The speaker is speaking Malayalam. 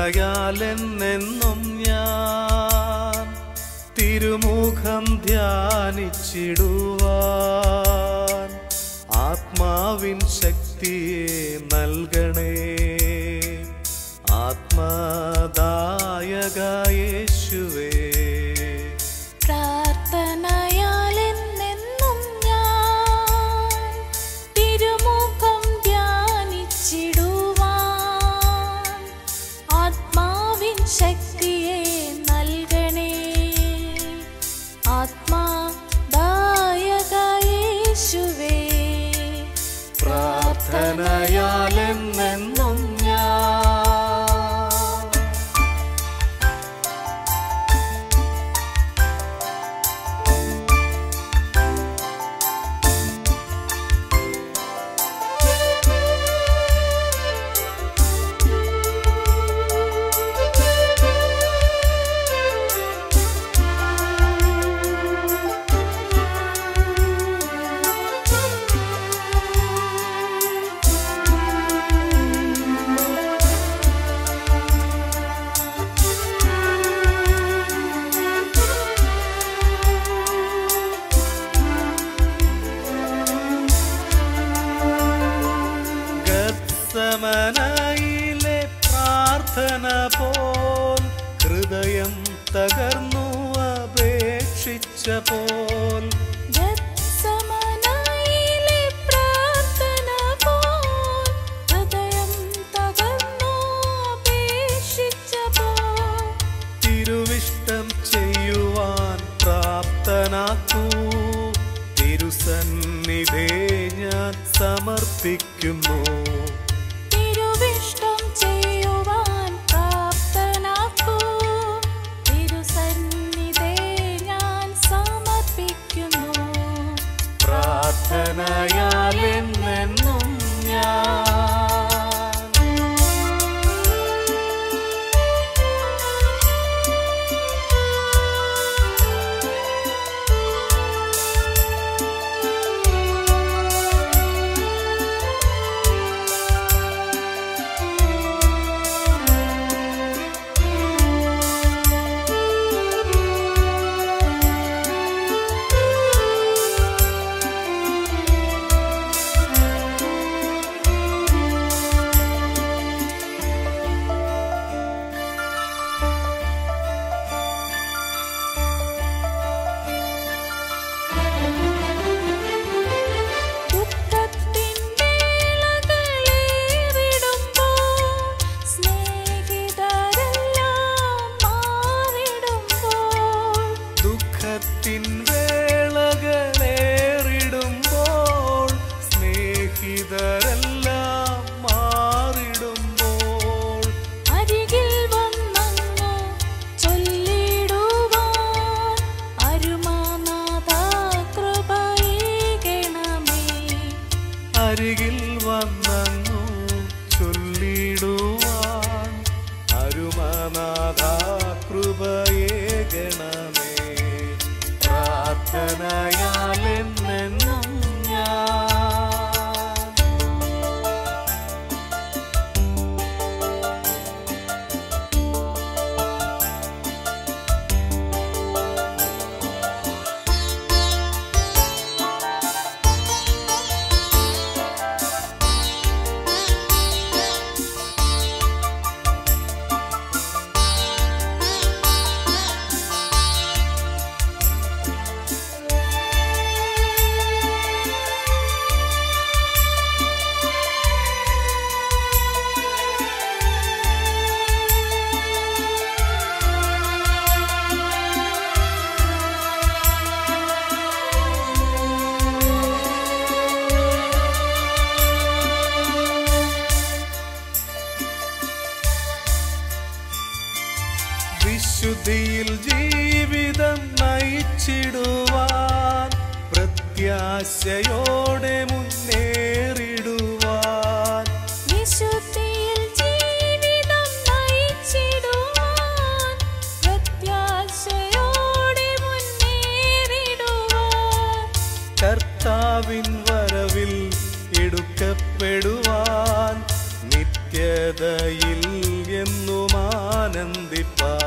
പ്രാർത്ഥനയാലെന്നെന്നും ഞാൻ തിരുമുഖം ധ്യാനിച്ചിടുവാൻ ആത്മാവിൻ ശക്തിയെ നൽകണേ ആത്മദായക യേശുവേ പ്രാർത്ഥനയാലെന്നെന്നും ഞാൻ തിരുമുഖം ധ്യാനിച്ചിടുവാൻ ആത്മാവിൻ ശക്തിയെ നൽകണേ ആത്മാദായക യേശുവേ പ്രാർത്ഥനയാലെന്നെന്നും ഞാൻ ഗത്സമനയിലെ പ്രാർത്ഥന പോൽ ഹൃദയം തകർന്നു അപേക്ഷിച്ച പോൽ ഗത്സമനയിലെ പ്രാർത്ഥന പോൽ ഹൃദയം തകർന്നു അപേക്ഷിച്ചപ്പോൾ തിരുവിഷ്ടം ചെയ്യുവാൻ പ്രാപ്തനാക്കൂ തിരുസന്നിധേ ഞാൻ സമർപ്പിക്കുന്നു തിരുവിഷ്ടം ചെയ്യുവാൻ പ്രാപ്തനാക്കൂ തിരുസന്നിധേ ഞാൻ സമർപ്പിക്കുന്നു പ്രാർത്ഥനയാലെന്നെന്നും ഞാൻ ദുഃഖത്തിൻ വേളകളേറിടുമ്പോൾ സ്നേഹിതരെല്ലാം മാറിടുമ്പോൾ ദുഃഖത്തിൻ വേളകളേറിടുമ്പോൾ സ്നേഹിതരെല്ലാം മാറിടുമ്പോൾ അരികിൽ വന്നങ്ങു ചൊല്ലിടുവാൻ അരുമാനാഥ കൃപയേകണമേ അരികിൽ വന്നങ്ങു ചൊല്ലിടുവാൻ അരുമനാഥ കൃപയേകണമേ പ്രാർത്ഥനയാലെന്നെന്നും ഞാൻ വിശുദ്ധിയിൽ ജീവിതം നയിച്ചിടുവാൻ പ്രത്യാശയോടെ മുന്നേറിടുവാൻ വിശുദ്ധിയിൽ ജീവിതം നയിച്ചിടുവാൻ പ്രത്യാശയോടെ മുന്നേറിടുവാൻ കർത്താവിൻ വരവിൽ എടുക്കപ്പെടുവാൻ നിത്യതയിൽ എന്നുമാ ആനന്ദിപ്പാ